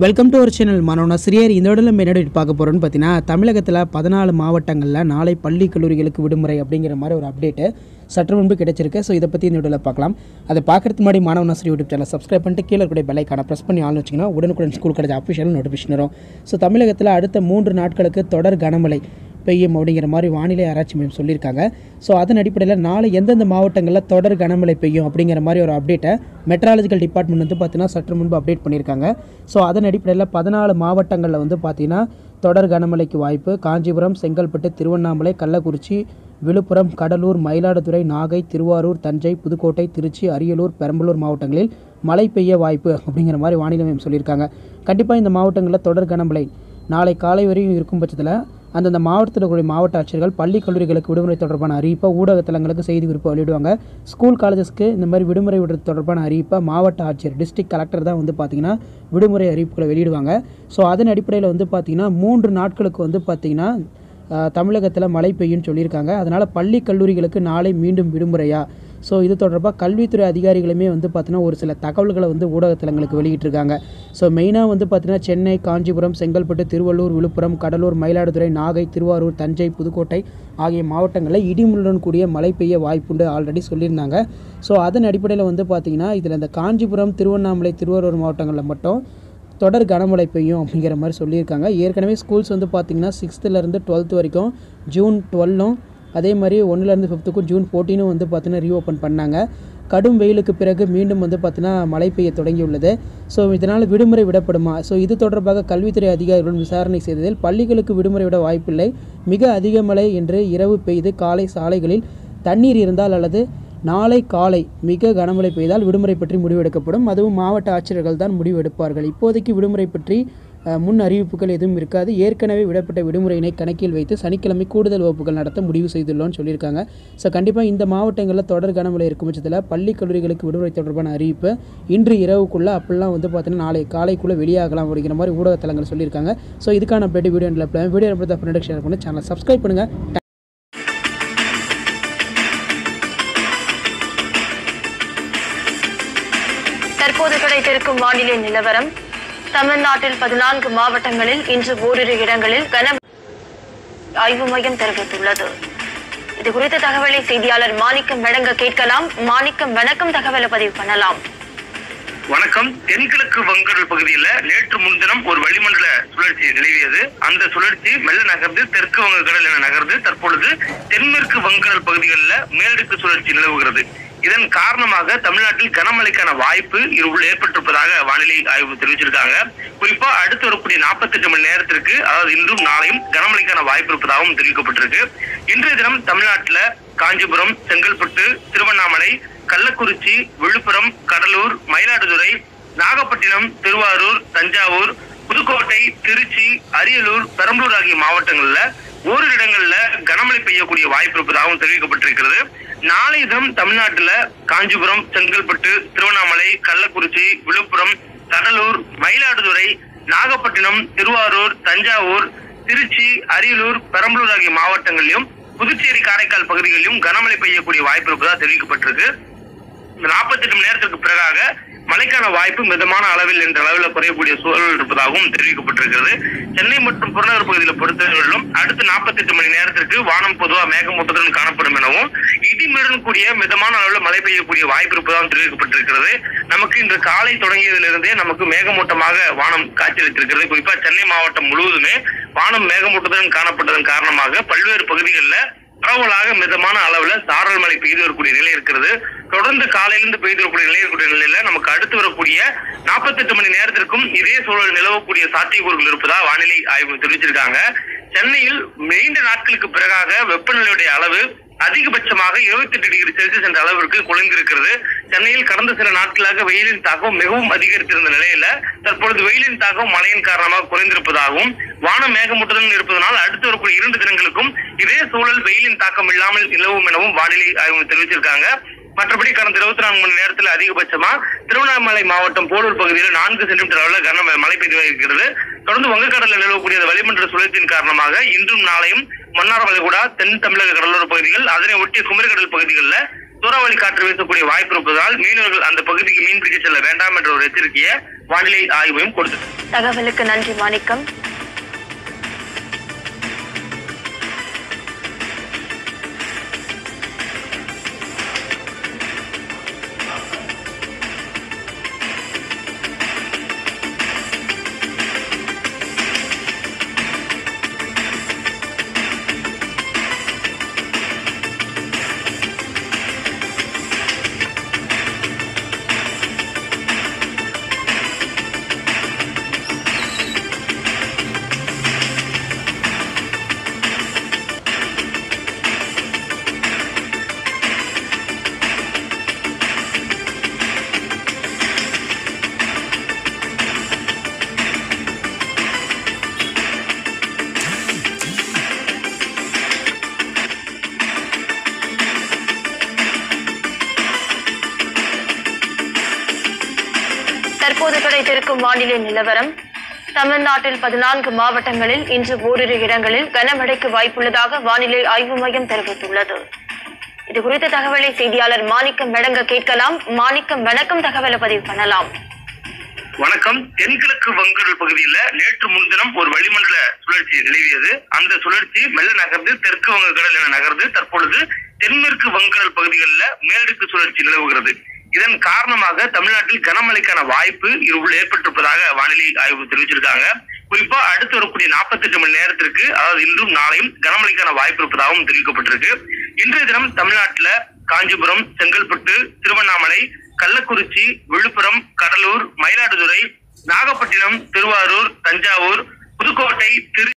welcome to our channel மனோனா சிறியர் இந்த இடத்துல நம்ம என்ன பார்க்க போகிறோம்னு பார்த்தீங்கன்னா தமிழகத்தில் பதினாலு மாவட்டங்களில் நாளை பள்ளி கல்லூரிகளுக்கு விடுமுறை அப்படிங்கிற மாதிரி ஒரு அப்டேட்டு சற்று முன்பு கிடைச்சிருக்கு ஸோ இதை பற்றி இந்த வீடியோவில் பார்க்கலாம் அதை பார்க்கறதுக்கு முன்னாடி மாணவ நர்சரி யூடியூப் சேனல் சப்ஸ்கிரைப் பண்ணிட்டு கீழே இருக்கக்கூடிய பெல்லைக்கான ப்ரெஸ் பண்ணி ஆன் வச்சிங்கன்னா உடனுக்குடன் ஸ்கூல் கிடைச்ச அஃபிஷியல் நோட்டிஃபிகேஷன் வரும் ஸோ தமிழகத்தில் அடுத்த மூன்று நாட்களுக்கு தொடர் கனமழை பெய்யும் அப்படிங்கிற மாதிரி வானிலை ஆராய்ச்சி மையம் சொல்லியிருக்காங்க ஸோ அதன் அடிப்படையில் நாளை எந்தெந்த மாவட்டங்களில் தொடர் கனமழை பெய்யும் அப்படிங்கிற மாதிரி ஒரு அப்டேட்டை மெட்ராலஜிக்கல் டிபார்ட்மெண்ட் வந்து பார்த்தீங்கன்னா சற்று முன்பு அப்டேட் பண்ணியிருக்காங்க ஸோ அதன் அடிப்படையில் பதினாலு மாவட்டங்களில் வந்து பார்த்தீங்கன்னா தொடர் கனமழைக்கு வாய்ப்பு காஞ்சிபுரம் செங்கல்பட்டு திருவண்ணாமலை கள்ளக்குறிச்சி விழுப்புரம் கடலூர் மயிலாடுதுறை நாகை திருவாரூர் தஞ்சை புதுக்கோட்டை திருச்சி அரியலூர் பெரம்பலூர் மாவட்டங்களில் மழை பெய்ய வாய்ப்பு அப்படிங்கிற மாதிரி வானிலை மையம் சொல்லியிருக்காங்க கண்டிப்பாக இந்த மாவட்டங்களில் தொடர் கனமழை நாளை காலை வரையும் இருக்கும் பட்சத்தில் அந்தந்த மாவட்டத்தில் இருக்கக்கூடிய மாவட்ட ஆட்சியர்கள் பள்ளி கல்லூரிகளுக்கு விடுமுறை தொடர்பான அறிவிப்பை ஊடகத்தலங்களுக்கு செய்தி குறிப்பு வெளியிடுவாங்க ஸ்கூல் காலேஜஸ்க்கு இந்த மாதிரி விடுமுறை விடுறது தொடர்பான அறிவிப்பை மாவட்ட ஆட்சியர் டிஸ்ட்ரிக்ட் கலெக்டர் தான் வந்து பார்த்திங்கன்னா விடுமுறை அறிவிப்புகளை வெளியிடுவாங்க ஸோ அதன் அடிப்படையில் வந்து பார்த்திங்கன்னா மூன்று நாட்களுக்கு வந்து பார்த்திங்கன்னா தமிழகத்தில் மழை பெய்யும்னு சொல்லியிருக்காங்க அதனால் பள்ளி கல்லூரிகளுக்கு நாளை மீண்டும் விடுமுறையா ஸோ இது தொடர்பாக கல்வித்துறை அதிகாரிகளுமே வந்து பார்த்தீங்கன்னா ஒரு சில தகவல்களை வந்து ஊடகத்தலங்களுக்கு வெளியிட்டிருக்காங்க ஸோ மெயினாக வந்து பார்த்தீங்கன்னா சென்னை காஞ்சிபுரம் செங்கல்பட்டு திருவள்ளூர் விழுப்புரம் கடலூர் மயிலாடுதுறை நாகை திருவாரூர் தஞ்சை புதுக்கோட்டை ஆகிய மாவட்டங்களில் இடிமுடன் கூடிய மழை பெய்ய வாய்ப்புண்டு ஆல்ரெடி சொல்லியிருந்தாங்க ஸோ அதன் அடிப்படையில் வந்து பார்த்திங்கன்னா இதில் இந்த காஞ்சிபுரம் திருவண்ணாமலை திருவாரூர் மாவட்டங்களில் மட்டும் தொடர் கனமழை பெய்யும் அப்படிங்கிற மாதிரி சொல்லியிருக்காங்க ஏற்கனவே ஸ்கூல்ஸ் வந்து பார்த்திங்கன்னா சிக்ஸ்த்துலேருந்து டுவெல்த் வரைக்கும் ஜூன் டுவெல்லும் அதே மாதிரி ஒன்றுலேருந்து ஃபிஃப்த்துக்கும் ஜூன் ஃபோர்டீனும் வந்து பார்த்தீங்கன்னா ரீஓப்பன் பண்ணாங்க கடும் வெயிலுக்கு பிறகு மீண்டும் வந்து பார்த்தீங்கன்னா மழை பெய்ய தொடங்கியுள்ளது ஸோ இதனால் விடுமுறை விடப்படுமா ஸோ இது தொடர்பாக கல்வித்துறை அதிகாரிகளுடன் விசாரணை செய்ததில் பள்ளிகளுக்கு விடுமுறை விட வாய்ப்பில்லை மிக அதிக மழை என்று இரவு பெய்து காலை சாலைகளில் தண்ணீர் இருந்தால் அல்லது நாளை காலை மிக கனமழை பெய்தால் விடுமுறை பற்றி முடிவெடுக்கப்படும் அதுவும் மாவட்ட ஆட்சியர்கள் தான் முடிவு எடுப்பார்கள் இப்போதைக்கு விடுமுறை பற்றி அஹ், முன் அறிவிப்புகள் எதுவும் இருக்காது ஏற்கனவே விடப்பட்ட விடுமுறையினை கணக்கில் வைத்து சனிக்கிழமை கூடுதல் வகுப்புகள் நடத்த முடிவு செய்துள்ளோம்னு சொல்லியிருக்காங்க ஸோ கண்டிப்பாக இந்த மாவட்டங்களில் தொடர் கனமழை இருக்கும் பட்சத்தில் பள்ளி கல்லூரிகளுக்கு விடுமுறை தொடர்பான அறிவிப்பு இன்று இரவுக்குள்ளே அப்படிலாம் வந்து பார்த்தீங்கன்னா நாளை காலைக்குள்ளே வெளியாகலாம் அப்படிங்கிற மாதிரி ஊடகத்தலங்கள் சொல்லியிருக்காங்க ஸோ இதுக்கான update video video friend share பண்ணி சேனலை சப்ஸ்கிரைப் பண்ணுங்கள் தற்போது கிடைத்திருக்கும் வானிலை நிலவரம் தமிழ்நாட்டில் பதினான்கு மாவட்டங்களில் இன்று ஓரிரு இடங்களில் கன ஆய்வு மையம் தெரிவித்துள்ளது இது குறித்த தகவலை செய்தியாளர் மாணிக்கம் வழங்க கேட்கலாம் மாணிக்கம் வணக்கம் தகவலை பதிவு பண்ணலாம் வணக்கம் தென்கிழக்கு வங்கடல் பகுதியில நேற்று முன்தினம் ஒரு வளிமண்டல சுழற்சி நிலவியது அந்த சுழற்சி மெல்ல நகர்ந்து தெற்கு வங்கக்கடல் என நகர்ந்து தற்பொழுது தென்மேற்கு வங்கடல் பகுதிகளில் மேலடுக்கு சுழற்சி நிலவுகிறது இதன் காரணமாக தமிழ்நாட்டில் கனமழைக்கான வாய்ப்பு இருள் ஏற்பட்டிருப்பதாக வானிலை ஆய்வு தெரிவிச்சிருக்காங்க குறிப்பா அடுத்து வரக்கூடிய 48 மணி நேரத்திற்கு அதாவது இன்றும் நாளையும் கனமழைக்கான வாய்ப்பு இருப்பதாகவும் தெரிவிக்கப்பட்டிருக்கு இன்றைய தினம் தமிழ்நாட்டுல காஞ்சிபுரம் செங்கல்பட்டு திருவண்ணாமலை கள்ளக்குறிச்சி விழுப்புரம் கடலூர் மயிலாடுதுறை நாகப்பட்டினம் திருவாரூர் தஞ்சாவூர் புதுக்கோட்டை திருச்சி அரியலூர் பெரம்பலூர் ஆகிய மாவட்டங்கள்ல ஓரிரு இடங்கள்ல கனமழை பெய்யக்கூடிய வாய்ப்பு இருப்பதாகவும் தெரிவிக்கப்பட்டிருக்கிறது நாளைய தினம் தமிழ்நாட்டுல காஞ்சிபுரம் செங்கல்பட்டு திருவண்ணாமலை கள்ளக்குறிச்சி விழுப்புரம் கடலூர் மயிலாடுதுறை நாகப்பட்டினம் திருவாரூர் தஞ்சாவூர் திருச்சி அரியலூர் பெரம்பலூர் ஆகிய மாவட்டங்களிலும் புதுச்சேரி காரைக்கால் பகுதிகளிலும் கனமழை பெய்யக்கூடிய வாய்ப்பு இருப்பதாக தெரிவிக்கப்பட்டிருக்கு இந்த 48 மணி நேரத்திற்கு பிறகாக மழைக்கான வாய்ப்பு மிதமான அளவில் என்ற அளவில் குறையக்கூடிய சூழல் இருப்பதாகவும் தெரிவிக்கப்பட்டிருக்கிறது சென்னை மற்றும் புறநகர் பகுதியில் பொறுத்தவரையிலும் அடுத்த 48 மணி நேரத்திற்கு வானம் பொதுவாக மேகமூட்டத்துடன் காணப்படும் எனவும் இடிமிடன் கூடிய மிதமான அளவில் மழை பெய்யக்கூடிய வாய்ப்பு இருப்பதாகவும் தெரிவிக்கப்பட்டிருக்கிறது நமக்கு இன்று காலை தொடங்கியதிலிருந்தே நமக்கு மேகமூட்டமாக வானம் காட்சியளித்திருக்கிறது குறிப்பா சென்னை மாவட்டம் முழுவதுமே வானம் மேகமூட்டத்துடன் காணப்பட்டதன் காரணமாக பல்வேறு பகுதிகளில் பரவலாக மிதமான அளவுல சாரல் மழை பெய்து வரக்கூடிய நிலை இருக்கிறது தொடர்ந்து காலையிலிருந்து பெய்து வரக்கூடிய நிலை இருக்கக்கூடிய நிலையில நமக்கு அடுத்து வரக்கூடிய 48 மணி நேரத்திற்கும் இதே சூழல் நிலவக்கூடிய சாத்தியக்கூறுகள் இருப்பதா வானிலை ஆய்வு தெரிவிச்சிருக்காங்க சென்னையில் நீண்ட நாட்களுக்கு பிறகாக வெப்பநிலையுடைய அளவு அதிகபட்சமாக 28 டிகிரி செல்சியஸ் என்ற அளவிற்கு குறைந்திருக்கிறது சென்னையில் கடந்த சில நாட்களாக வெயிலின் தாக்கம் மிகவும் அதிகரித்திருந்த நிலையில தற்பொழுது வெயிலின் தாக்கம் மழையின் காரணமாக குறைந்திருப்பதாகவும் வானம் மேகமூட்டத்துடன் இருப்பதனால் அடுத்து வரக்கூடிய இரண்டு தினங்களுக்கும் இதே சூழல் வெயிலின் தாக்கம் இல்லாமல் நிலவும் எனவும் வானிலை ஆய்வு தெரிவிச்சிருக்காங்க மற்றபடி கடந்த இருபத்தி நான்கு மணி நேரத்தில் அதிகபட்சமா திருவண்ணாமலை மாவட்டம் போலூர் பகுதியில் நான்கு சென்டிமீட்டர் அளவில் கன மழை பெய்து இருக்கிறது தொடர்ந்து வங்கக்கடலில் நிலவக்கூடிய அந்த வளிமண்டல சுழற்சியின் காரணமாக இன்றும் நாளையும் மன்னார் வளைகுடா தென் தமிழக கடலோர பகுதிகள் அதனை ஒட்டிய குமரிக்கடல் பகுதிகளில் சூறாவளி காற்று வீசக்கூடிய வாய்ப்பு இருப்பதால் மீனவர்கள் அந்த பகுதிக்கு மீன் பிடிக்க செல்ல வேண்டாம் என்ற ஒரு எச்சரிக்கையை வானிலை ஆய்வு மையம் கொடுத்தது தகவலுக்கு நன்றி மாணிக்கம் தற்போது கிடைத்திருக்கும் வானிலை நிலவரம் தமிழ்நாட்டில் பதினான்கு மாவட்டங்களில் இன்று ஓரிரு இடங்களில் கனமழைக்கு வாய்ப்புள்ளதாக வானிலை ஆய்வு மையம் தெரிவித்துள்ளது இது குறித்த தகவலை செய்தியாளர் மாணிக்கம் வழங்க கேட்கலாம் மாணிக்கம் வணக்கம் தகவலை பதிவு பண்ணலாம் வணக்கம் தென்கிழக்கு வங்கடல் பகுதியில நேற்று முன்தினம் ஒரு வளிமண்டல சுழற்சி நிலவியது அந்த சுழற்சி மெல்ல நகர்ந்து தெற்கு வங்கக்கடல் என நகர்ந்து தற்பொழுது தென்மேற்கு வங்கடல் பகுதிகளில் மேலடுக்கு சுழற்சி நிலவுகிறது இதன் காரணமாக தமிழ்நாட்டில் கனமழைக்கான வாய்ப்பு இருள் ஏற்பட்டிருப்பதாக வானிலை ஆய்வு தெரிவிச்சிருக்காங்க குறிப்பா அடுத்து வரக்கூடிய 48 மணி நேரத்திற்கு அதாவது இன்றும் நாளையும் கனமழைக்கான வாய்ப்பு இருப்பதாகவும் தெரிவிக்கப்பட்டிருக்கு இன்றைய தினம் தமிழ்நாட்டுல காஞ்சிபுரம் செங்கல்பட்டு திருவண்ணாமலை கள்ளக்குறிச்சி விழுப்புரம் கடலூர் மயிலாடுதுறை நாகப்பட்டினம் திருவாரூர் தஞ்சாவூர் புதுக்கோட்டை திரு